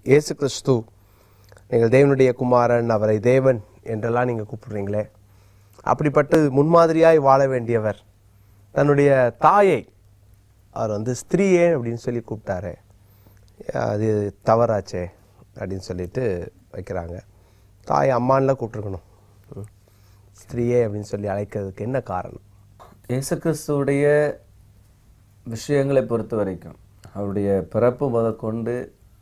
இயேசு கிறிஸ்து நீங்கள் தேவனுடைய குமாரன் அவரை தேவன் என்றெல்லாம் நீங்கள் கூப்பிடுறீங்களே அப்படிப்பட்டு முன்மாதிரியாய் வாழ வேண்டியவர் தன்னுடைய தாயை அவர் வந்து ஸ்திரீயே அப்படின்னு சொல்லி கூப்பிட்டாரு அது தவறாச்சே அப்படின்னு சொல்லிட்டு வைக்கிறாங்க தாய் அம்மான்லாம் கூப்பிட்டுருக்கணும் ம். ஸ்திரீயே அப்படின்னு சொல்லி அழைக்கிறதுக்கு என்ன காரணம் இயேசு கிறிஸ்துவுடைய விஷயங்களை பொறுத்த வரைக்கும் அவருடைய பிறப்பு முதற்கொண்டு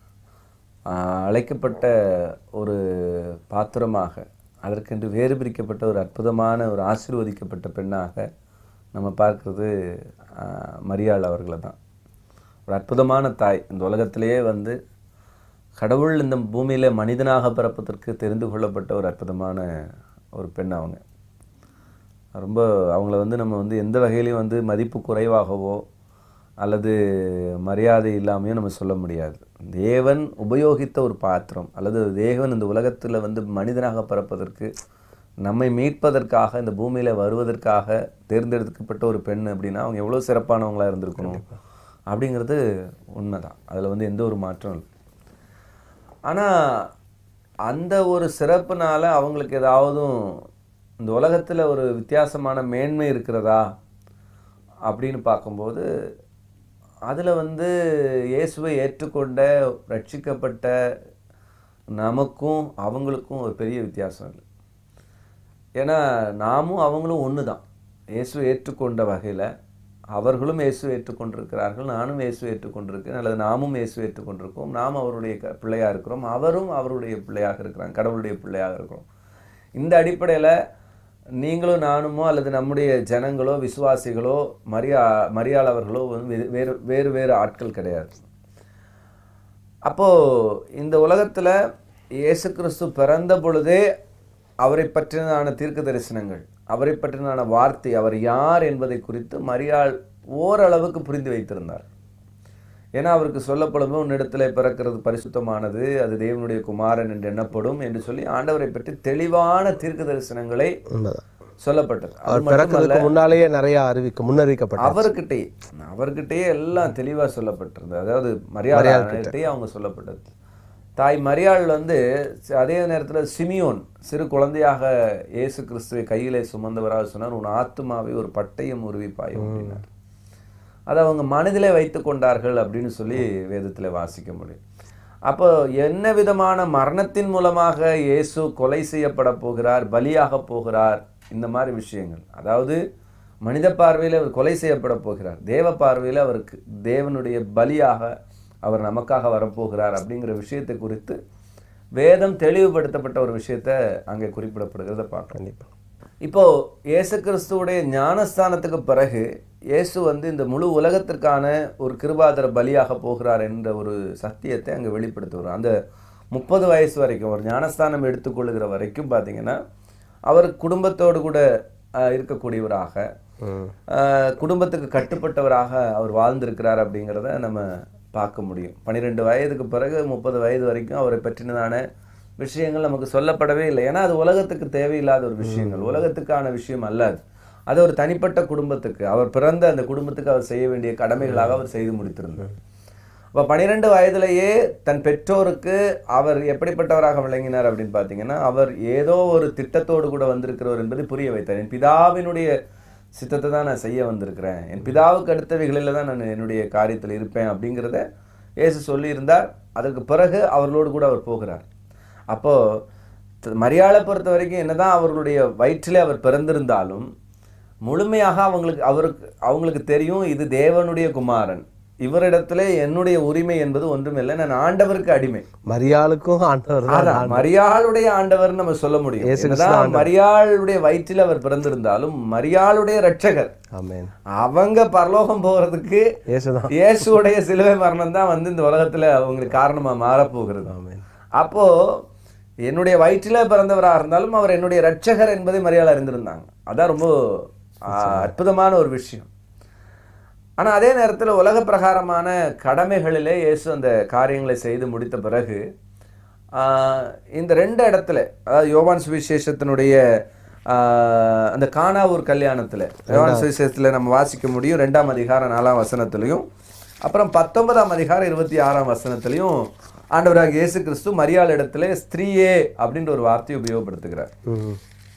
ஆஹ், அழைக்கப்பட்ட ஒரு பாத்திரமாக அதற்கென்று வேறு பிரிக்கப்பட்ட ஒரு அற்புதமான ஒரு ஆசீர்வதிக்கப்பட்ட பெண்ணாக நம்ம பார்க்கிறது ஆஹ், மரியாள் அவர்களை தான் ஒரு அற்புதமான தாய் இந்த உலகத்திலேயே வந்து கடவுள் இந்த பூமியில மனிதனாக பிறப்பதற்கு தெரிந்து கொள்ளப்பட்ட ஒரு அற்புதமான ஒரு பெண் அவங்க ரொம்ப அவங்கள வந்து நம்ம வந்து எந்த வகையிலையும் வந்து மதிப்பு குறைவாகவோ அல்லது மரியாதை இல்லாமையோ நம்ம சொல்ல முடியாது தேவன் உபயோகித்த ஒரு பாத்திரம் அல்லது தேவன் இந்த உலகத்தில் வந்து மனிதனாக பிறப்பதற்கு நம்மை மீட்பதற்காக இந்த பூமியில் வருவதற்காக தேர்ந்தெடுக்கப்பட்ட ஒரு பெண் அப்படின்னா அவங்க எவ்வளோ சிறப்பானவங்களா இருந்திருக்கணும் அப்படிங்கிறது உண்மைதான் அதில் வந்து எந்த ஒரு மாற்றம் இல்லை ஆனால் அந்த ஒரு சிறப்புனால அவங்களுக்கு ஏதாவதும் இந்த உலகத்தில் ஒரு வித்தியாசமான மேன்மை இருக்கிறதா அப்படின்னு பார்க்கும்போது அதில் வந்து இயேசுவை ஏற்றுக்கொண்ட ரட்சிக்கப்பட்ட நமக்கும் அவங்களுக்கும் ஒரு பெரிய வித்தியாசம் இல்லை ஏன்னா நாமும் அவங்களும் ஒன்று தான் இயேசுவை ஏற்றுக்கொண்ட வகையில் அவர்களும் இயேசு ஏற்றுக்கொண்டிருக்கிறார்கள் நானும் இயேசு ஏற்றுக்கொண்டிருக்கேன் அல்லது நாமும் இயேசு ஏற்றுக்கொண்டிருக்கோம் நாம் அவருடைய க- பிள்ளையா இருக்கிறோம் அவரும் அவருடைய பிள்ளையாக இருக்கிறாங்க கடவுளுடைய பிள்ளையாக இருக்கிறோம் இந்த அடிப்படையில் நீங்களும் நானுமோ அல்லது நம்முடைய ஜனங்களோ விசுவாசிகளோ மரியா மரியாளவர்களோ வந்து வே- வேறு வேறு வேறு ஆட்கள் கிடையாது அப்போ இந்த உலகத்துல இயேசு கிறிஸ்து பிறந்த பொழுதே அவரை பற்றினான தீர்க்க தரிசனங்கள் அவரை பற்றினான வார்த்தை அவர் யார் என்பதை குறித்து மரியாள் ஓரளவுக்கு புரிந்து வைத்திருந்தார் ஏன்னா அவருக்கு சொல்லப்படும் உன்னிடத்துல பிறக்கிறது பரிசுத்தமானது அது தேவனுடைய குமாரன் என்று எண்ணப்படும் என்று சொல்லி ஆண்டவரை பற்றி தெளிவான தீர்க்க தரிசனங்களை உண்மைதான் சொல்லப்பட்டது அது அவர் பிறக்கிறதுக்கு முன்னாலேயே நிறைய அறிவிக்க முன்னறிவிக்கப்பட்ட அவர்கிட்டயே அவர்கிட்டயே எல்லாம் தெளிவா சொல்லப்பட்டிருந்தது அதாவது மரியாதையே அவங்க சொல்லப்பட்டது தாய் மரியாள் வந்து சி- அதே நேரத்துல சிமியோன் சிறு குழந்தையாக இயேசு கிறிஸ்துவை கையிலே சுமந்தவராக சொன்னார் உன் ஆத்துமாவை ஒரு பட்டயம் உருவிப்பாயும் அப்படின்னார் அதை அவங்க மனதிலே வைத்து கொண்டார்கள் அப்படின்னு சொல்லி வேதத்துல வாசிக்க முடியும் அப்போ என்ன விதமான மரணத்தின் மூலமாக இயேசு கொலை செய்யப்பட போகிறார் பலியாக போகிறார் இந்த மாதிரி விஷயங்கள் அதாவது மனித பார்வையில் அவர் கொலை செய்யப்பட போகிறார் தேவ பார்வையில் அவருக்கு தேவனுடைய பலியாக அவர் நமக்காக வரப்போகிறார் அப்படிங்கிற விஷயத்தை குறித்து வேதம் தெளிவுபடுத்தப்பட்ட ஒரு விஷயத்தை அங்கே குறிப்பிடப்படுகிறத பார்க்கலாம் கண்டிப்பா இப்போ இயேசு கிறிஸ்துவுடைய ஞானஸ்தானத்துக்கு பிறகு இயேசு வந்து இந்த முழு உலகத்திற்கான ஒரு கிருபாதர பலியாக போகிறார் என்ற ஒரு சத்தியத்தை அங்கே வெளிப்படுத்துவார் அந்த முப்பது வயசு வரைக்கும் ஒரு ஞானஸ்தானம் எடுத்துக்கொள்ளுகிற வரைக்கும் பார்த்தீங்கன்னா அவர் குடும்பத்தோடு கூட ஆஹ், இருக்கக்கூடியவராக ம் ஆஹ், குடும்பத்துக்கு கட்டுப்பட்டவராக அவர் வாழ்ந்திருக்கிறார் அப்படிங்கிறத நம்ம பார்க்க முடியும் பன்னிரெண்டு வயதுக்கு பிறகு முப்பது வயது வரைக்கும் அவரை பற்றினதான விஷயங்கள் நமக்கு சொல்லப்படவே இல்லை ஏன்னா அது உலகத்துக்கு தேவையில்லாத ஒரு விஷயங்கள் உலகத்துக்கான விஷயம் அல்ல அது அது ஒரு தனிப்பட்ட குடும்பத்துக்கு அவர் பிறந்த அந்த குடும்பத்துக்கு அவர் செய்ய வேண்டிய கடமைகளாக அவர் செய்து முடித்திருந்தார் அப்போ பன்னிரெண்டு வயதிலேயே தன் பெற்றோருக்கு அவர் எப்படிப்பட்டவராக விளங்கினார் அப்படின்னு பார்த்தீங்கன்னா அவர் ஏதோ ஒரு திட்டத்தோடு கூட வந்திருக்கிறவர் என்பதை புரிய வைத்தார் என் பிதாவினுடைய சித்தத்தை தான் நான் செய்ய வந்திருக்கிறேன் என் பிதாவுக்கு அடுத்தவைகளில் தான் நான் என்னுடைய காரியத்தில் இருப்பேன் அப்படிங்கிறத இயேசு சொல்லியிருந்தார் அதற்கு பிறகு அவர்களோடு கூட அவர் போகிறார் அப்போ த- மரியாளை பொறுத்த வரைக்கும் என்னதான் அவர்களுடைய வயிற்றிலே அவர் பிறந்திருந்தாலும் முழுமையாக அவங்களுக்கு அவருக்கு அவங்களுக்கு தெரியும் இது தேவனுடைய குமாரன் இவரிடத்திலே என்னுடைய உரிமை என்பது ஒன்றுமில்லை நான் ஆண்டவருக்கு அடிமை மரியாளுக்கும் ஆண்டவர் தான் அதான் மரியாளுடைய ஆண்டவர் நம்ம சொல்ல முடியும் இயேசு என்னதான் மரியாளுடைய வயிற்றில் அவர் பிறந்திருந்தாலும் மரியாளுடைய ரட்சகர் ஆமென் அவங்க பரலோகம் போகிறதுக்கு இயேசுதான் இயேசுடைய சிலுவை மரணம் தான் வந்து இந்த உலகத்துல அவங்களுக்கு காரணமா மாறப்போகிறது ஆமென் அப்போ என்னுடைய வயிற்றில பிறந்தவராக இருந்தாலும் அவர் என்னுடைய ரட்சகர் என்பதை மரியாதை அறிந்திருந்தாங்க அதான் ரொம்ப ஆ, அற்புதமான ஒரு விஷயம் ஆனா அதே நேரத்துல உலக பிரகாரமான கடமைகளிலே இயேசு அந்த காரியங்களை செய்து முடித்த பிறகு ஆ, இந்த ரெண்டு இடத்துல அதாவது யோவான் சுவிசேஷத்தினுடைய ஆ, அந்த கானாவூர் கல்யாணத்துல யோவான் சுவிசேஷத்துல நம்ம வாசிக்க முடியும் ரெண்டாம் அதிகாரம் நாலாம் வசனத்திலையும் அப்புறம் பத்தொன்பதாம் அதிகாரம் இருபத்தி ஆறாம் வசனத்திலையும் ஆண்டவராக இயேசு கிறிஸ்து மரியாள் இடத்துல ஸ்திரீயே அப்படின்ற ஒரு வார்த்தையை உபயோகப்படுத்துகிறார் ம்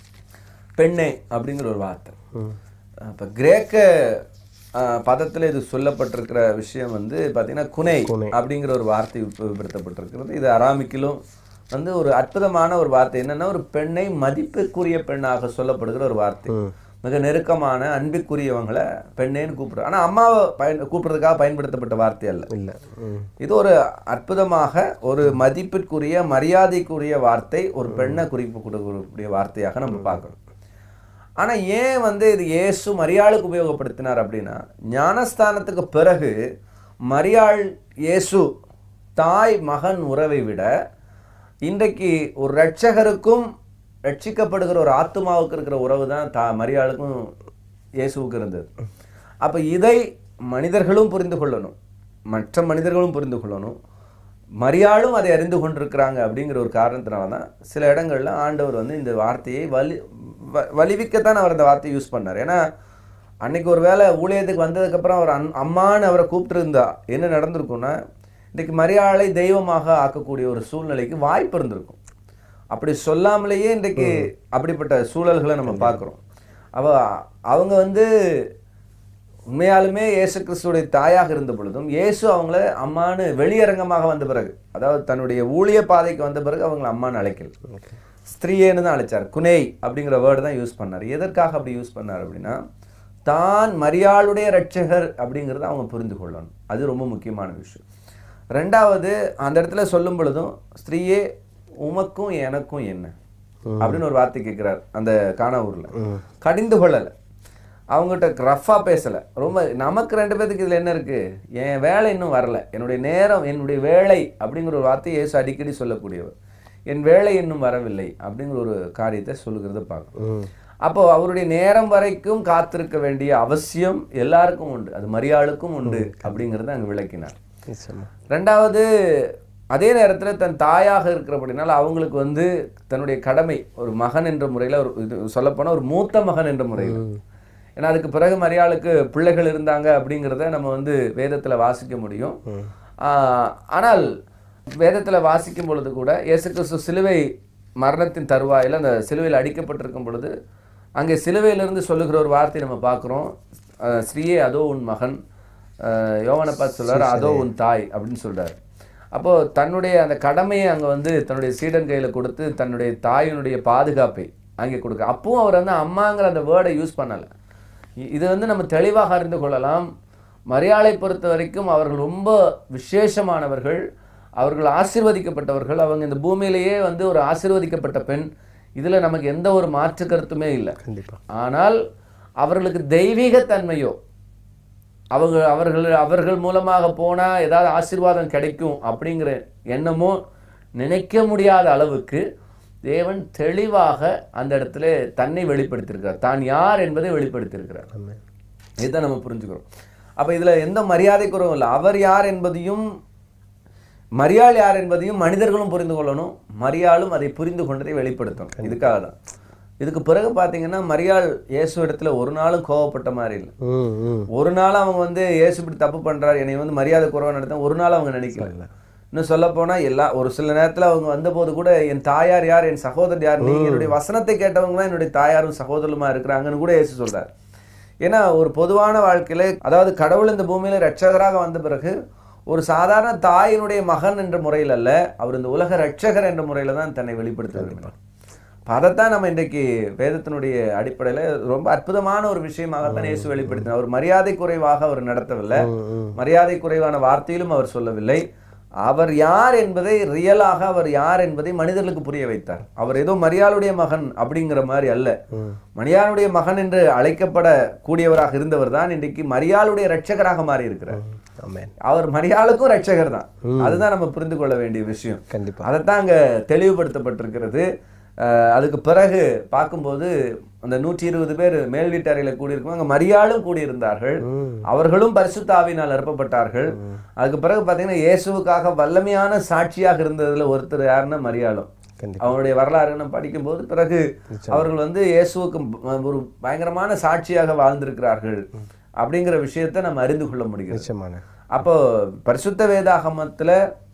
பெண்ணே அப்படிங்கிற ஒரு வார்த்தை ம் அப்ப கிரேக்க அஹ், பதத்துல இது சொல்லப்பட்டிருக்கிற விஷயம் வந்து பாத்தீங்கன்னா குனை அப்படிங்கிற ஒரு வார்த்தை உபயோகப்படுத்தப்பட்டிருக்கிறது இது அராமிக்கிலும் வந்து ஒரு அற்புதமான ஒரு வார்த்தை என்னன்னா ஒரு பெண்ணை மதிப்புக்குரிய பெண்ணாக சொல்லப்படுகிற ஒரு வார்த்தை மிக நெருக்கமான அன்பிற்குரியவங்களை பெண்ணேன்னு கூப்பிடுறோம் ஆனா அம்மாவை பயன் கூப்பிடுறதுக்காக பயன்படுத்தப்பட்ட வார்த்தை அல்ல இல்ல ம் இது ஒரு அற்புதமாக ஒரு மதிப்பிற்குரிய மரியாதைக்குரிய வார்த்தை ஒரு பெண்ணை குறிப்பு கொடுக்கக்கூடிய வார்த்தையாக நம்ம பார்க்கணும் ஆனா ஏன் வந்து இது இயேசு மரியாளுக்கு உபயோகப்படுத்தினார் அப்படின்னா ஞானஸ்தானத்துக்கு பிறகு மரியாள் இயேசு தாய் மகன் உறவை விட இன்றைக்கு ஒரு ரட்சகருக்கும் ரட்சிக்கப்படுகிற ஒரு ஆத்துமாவுக்கு இருக்கிற உறவு தான் தா மரியாளுக்கும் இயேசுவுக்கு இருந்தது அப்ப இதை மனிதர்களும் புரிந்து கொள்ளணும் மற்ற மனிதர்களும் புரிந்து கொள்ளணும் மரியாளும் அதை அறிந்து கொண்டிருக்கிறாங்க அப்படிங்கிற ஒரு காரணத்தினால தான் சில இடங்கள்ல ஆண்டவர் வந்து இந்த வார்த்தையை வலி வ- வலிவிக்கத்தான் அவர் அந்த வார்த்தையை யூஸ் பண்ணார் ஏன்னா அன்னைக்கு ஒரு வேளை ஊழியத்துக்கு வந்ததுக்கப்புறம் அவர் அன் அம்மான்னு அவரை கூப்பிட்டுருந்தா என்ன நடந்திருக்கும்னா இன்னைக்கு மரியாதை தெய்வமாக ஆக்கக்கூடிய ஒரு சூழ்நிலைக்கு வாய்ப்பு இருந்திருக்கும் அப்படி சொல்லாமலேயே இன்றைக்கு அப்படிப்பட்ட சூழல்களை நம்ம பார்க்குறோம் அவ அவங்க வந்து உண்மையாலுமே இயேசு கிறிஸ்துவுடைய தாயாக இருந்த பொழுதும் இயேசு அவங்கள அம்மான்னு வெளியரங்கமாக வந்த பிறகு அதாவது தன்னுடைய ஊழிய பாதைக்கு வந்த பிறகு அவங்கள அம்மான்னு அழைக்கல ஸ்திரீயேன்னு தான் அழைச்சார் குனை அப்படிங்கிற வேர்டு தான் யூஸ் பண்ணார் எதற்காக அப்படி யூஸ் பண்ணார் அப்படின்னா தான் மரியாளுடைய ரட்சகர் அப்படிங்கிறத அவங்க புரிந்து கொள்ளணும் அது ரொம்ப முக்கியமான விஷயம் ரெண்டாவது அந்த இடத்துல சொல்லும் பொழுதும் ஸ்திரீயே உமக்கும் எனக்கும் என்ன அப்படின்னு ஒரு வார்த்தை கேட்கிறார் அந்த கானாவூர்ல கடிந்து கொள்ளல அவங்ககிட்ட ரஃபா பேசல ரொம்ப நமக்கு ரெண்டு பேத்துக்கு இதுல என்ன இருக்கு என் வேலை இன்னும் வரல என்னுடைய நேரம் என்னுடைய வேலை அப்படிங்கிற ஒரு வார்த்தையை இயேசு அடிக்கடி சொல்லக்கூடியவர் என் வேலை இன்னும் வரவில்லை அப்படிங்கிற ஒரு காரியத்தை சொல்லுகிறத பார்க்கணும் ம் அப்போ அவருடைய நேரம் வரைக்கும் காத்திருக்க வேண்டிய அவசியம் எல்லாருக்கும் உண்டு அது மரியாளுக்கும் உண்டு அப்படிங்கிறத அங்க விளக்கினார் நிச்சயமா ரெண்டாவது அதே நேரத்தில் தன் தாயாக இருக்கிறபடினால அவங்களுக்கு வந்து தன்னுடைய கடமை ஒரு மகன் என்ற முறையில் ஒரு இது சொல்லப்போனால் ஒரு மூத்த மகன் என்ற முறையில் ஏன்னா அதுக்கு பிறகு மரியாளுக்கு பிள்ளைகள் இருந்தாங்க அப்படிங்கிறத நம்ம வந்து வேதத்தில் வாசிக்க முடியும் ஆஹ், ஆனால் வேதத்தில் வாசிக்கும் பொழுது கூட இயேசு கிறிஸ்து சிலுவை மரணத்தின் தருவாயில் அந்த சிலுவையில் அடிக்கப்பட்டிருக்கும் பொழுது அங்கே சிலுவையிலிருந்து சொல்லுகிற ஒரு வார்த்தை நம்ம பார்க்குறோம் ஸ்ரீயே அதோ உன் மகன் ஆஹ், யோவானை பார்த்து சொல்றாரு அதோ உன் தாய் அப்படின்னு சொல்றாரு அப்போ தன்னுடைய அந்த கடமையை அங்க வந்து தன்னுடைய சீடன் கையில கொடுத்து தன்னுடைய தாயினுடைய பாதுகாப்பை அங்கே கொடுக்க அப்பவும் அவர் வந்து அம்மாங்கிற அந்த வேர்டை யூஸ் பண்ணல இ- இது வந்து நம்ம தெளிவாக அறிந்து கொள்ளலாம் மரியாதை பொறுத்த வரைக்கும் அவர்கள் ரொம்ப விசேஷமானவர்கள் அவர்கள் ஆசீர்வதிக்கப்பட்டவர்கள் அவங்க இந்த பூமியிலேயே வந்து ஒரு ஆசீர்வதிக்கப்பட்ட பெண் இதுல நமக்கு எந்த ஒரு மாற்று கருத்துமே இல்லை கண்டிப்பா ஆனால் அவர்களுக்கு தெய்வீக தன்மையோ அவங்க அவர்கள் அவர்கள் மூலமாக போனா ஏதாவது ஆசீர்வாதம் கிடைக்கும் அப்படிங்கிற எண்ணமோ நினைக்க முடியாத அளவுக்கு தேவன் தெளிவாக அந்த இடத்துல தன்னை வெளிப்படுத்தியிருக்கிறார் தான் யார் என்பதை வெளிப்படுத்தியிருக்கிறார் ஆமென் இதுதான் நம்ம புரிஞ்சுக்கிறோம் அப்ப இதுல எந்த மரியாதை குறவும் இல்லை அவர் யார் என்பதையும் மரியாள் யார் என்பதையும் மனிதர்களும் புரிந்து கொள்ளணும் மரியாளும் அதை புரிந்து கொண்டதை வெளிப்படுத்தணும் இதுக்காக தான் இதுக்கு பிறகு பார்த்தீங்கன்னா மரியாள் இயேசு இடத்துல ஒரு நாளும் கோவப்பட்ட மாதிரி இல்லை ம் ம் ஒரு நாள் அவங்க வந்து இயேசு இப்படி தப்பு பண்றாரு என்னை வந்து மரியாதை குறைவா நடத்த ஒரு நாள் அவங்க நினைக்கல இன்னும் சொல்ல போனா எல்லா ஒரு சில நேரத்துல அவங்க வந்தபோது கூட என் தாயார் யார் என் சகோதரர் யார் நீங்க என்னுடைய வசனத்தை கேட்டவங்க தான் என்னுடைய தாயாரும் சகோதரருமா இருக்கிறாங்கன்னு கூட இயேசு சொல்றாரு ஏன்னா ஒரு பொதுவான வாழ்க்கையில அதாவது கடவுள் இந்த பூமியில ரட்சகராக வந்த பிறகு ஒரு சாதாரண தாயினுடைய மகன் என்ற முறையில் அல்ல அவர் இந்த உலக ரட்சகர் என்ற முறையில தான் தன்னை வெளிப்படுத்த விரும்பினார் அப்ப அதைத்தான் நம்ம இன்றைக்கு வேதத்தினுடைய அடிப்படையில ரொம்ப அற்புதமான ஒரு விஷயமாகத்தான் இயேசு வெளிப்படுத்தினார் அவர் மரியாதை குறைவாக அவர் நடத்தவில்லை மரியாதை குறைவான வார்த்தையிலும் அவர் சொல்லவில்லை அவர் யார் என்பதை ரியலாக அவர் யார் என்பதை மனிதர்களுக்கு புரிய வைத்தார் அவர் ஏதோ மரியாளுடைய மகன் அப்படிங்கிற மாதிரி அல்ல மரியாளுடைய மகன் என்று அழைக்கப்பட கூடியவராக இருந்தவர் தான் இன்றைக்கு மரியாளுடைய ரட்சகராக மாறி இருக்கிறார் ஆமென் அவர் மரியாளுக்கும் ரட்சகர் தான் அதுதான் நம்ம புரிந்து கொள்ள வேண்டிய விஷயம் கண்டிப்பா அதைத்தான் அங்க தெளிவுபடுத்தப்பட்டிருக்கிறது அஹ் அதுக்கு பிறகு பார்க்கும்போது அந்த நூற்றி இருபது பேர் மேல் வீட்டறையில் கூடியிருக்கும் அங்க மரியாளும் கூடியிருந்தார்கள் அவர்களும் பரிசுத்தாவினால் நிரப்பப்பட்டார்கள் அதுக்கு பிறகு பார்த்தீங்கன்னா இயேசுவுக்காக வல்லமையான சாட்சியாக இருந்ததுல ஒருத்தர் யாருன்னா மரியாளும் கண்டிப்பா அவருடைய வரலாறு நம்ம படிக்கும்போது பிறகு அவர்கள் வந்து இயேசுவுக்கு ப- ஒரு பயங்கரமான சாட்சியாக வாழ்ந்திருக்கிறார்கள் அப்படிங்கிற விஷயத்தை நம்ம அறிந்து கொள்ள முடிகிறது நிச்சயமான அப்போ பரிசுத்த வேதாகமத்துல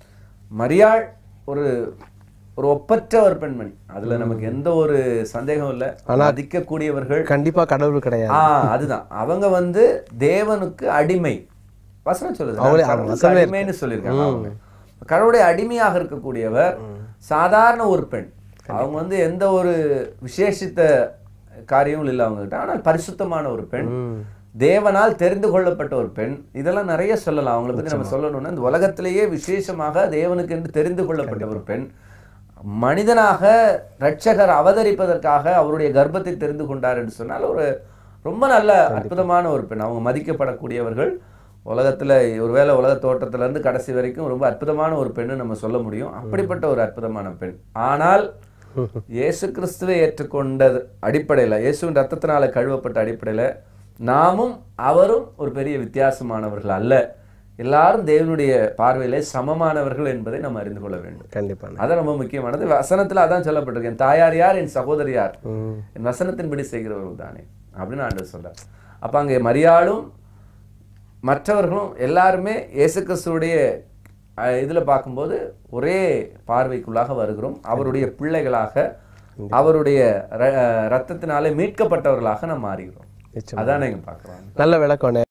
மரியாள் ஒரு ஒரு ஒப்பற்ற ஒரு பெண்மணி அதுல நமக்கு எந்த ஒரு சந்தேகம் இல்ல மதிக்கக்கூடியவர்கள் கண்டிப்பா கடவுள் கிடையாது ஆ அதுதான் அவங்க வந்து தேவனுக்கு அடிமை வசனம் சொல்லுது அவங்களே நான் கடவுளுக்கு அடிமைன்னு சொல்லியிருக்காங்க அவங்க கடவுளுடைய அடிமையாக இருக்கக்கூடியவர் சாதாரண ஒரு பெண் அவங்க வந்து எந்த ஒரு விசேஷித்த காரியமும் இல்லை அவங்க கிட்ட ஆனால் பரிசுத்தமான ஒரு பெண் தேவனால் தெரிந்து கொள்ளப்பட்ட ஒரு பெண் இதெல்லாம் நிறைய சொல்லலாம் அவங்கள பத்தி நம்ம சொல்லணும்னா இந்த உலகத்திலேயே விசேஷமாக தேவனுக்கு என்று தெரிந்து கொள்ளப்பட்ட ஒரு பெண் மனிதனாக ரட்சகர் அவதரிப்பதற்காக அவருடைய கர்ப்பத்தை தெரிந்து கொண்டார் என்று சொன்னால் ஒரு ரொம்ப நல்ல அற்புதமான ஒரு பெண் அவங்க மதிக்கப்படக்கூடியவர்கள் உலகத்துல ஒருவேளை உலக தோற்றத்துல இருந்து கடைசி வரைக்கும் ரொம்ப அற்புதமான ஒரு பெண்ணு நம்ம சொல்ல முடியும் அப்படிப்பட்ட ஒரு அற்புதமான பெண் ஆனால் இயேசு கிறிஸ்துவை ஏற்றுக்கொண்டது அடிப்படையில இயேசுவின் ரத்தத்தினால கழுவப்பட்ட அடிப்படையில நாமும் அவரும் ஒரு பெரிய வித்தியாசமானவர்கள் அல்ல எல்லாரும் தேவனுடைய பார்வையிலே சமமானவர்கள் என்பதை நம்ம அறிந்து கொள்ள வேண்டும் கண்டிப்பா அதான் ரொம்ப முக்கியமானது வசனத்துல அதான் சொல்லப்பட்டிருக்கு என் தாயார் யார் என் சகோதரி யார் ம். என் வசனத்தின்படி செய்கிறவர்கள் தானே அப்படின்னு ஆண்டவர் சொல்றார் அப்ப அங்கே மரியாளும் மற்றவர்களும் எல்லாருமே இயேசு கிறிஸ்துவுடைய அஹ், இதுல பார்க்கும்போது ஒரே பார்வைக்குள்ளாக வருகிறோம் அவருடைய பிள்ளைகளாக அவருடைய ர- ரத்தத்தினாலே மீட்கப்பட்டவர்களாக நாம் மாறுகிறோம் நிச்சயம் அதான் நீங்க பார்க்கலாம் நல்ல விளக்கம்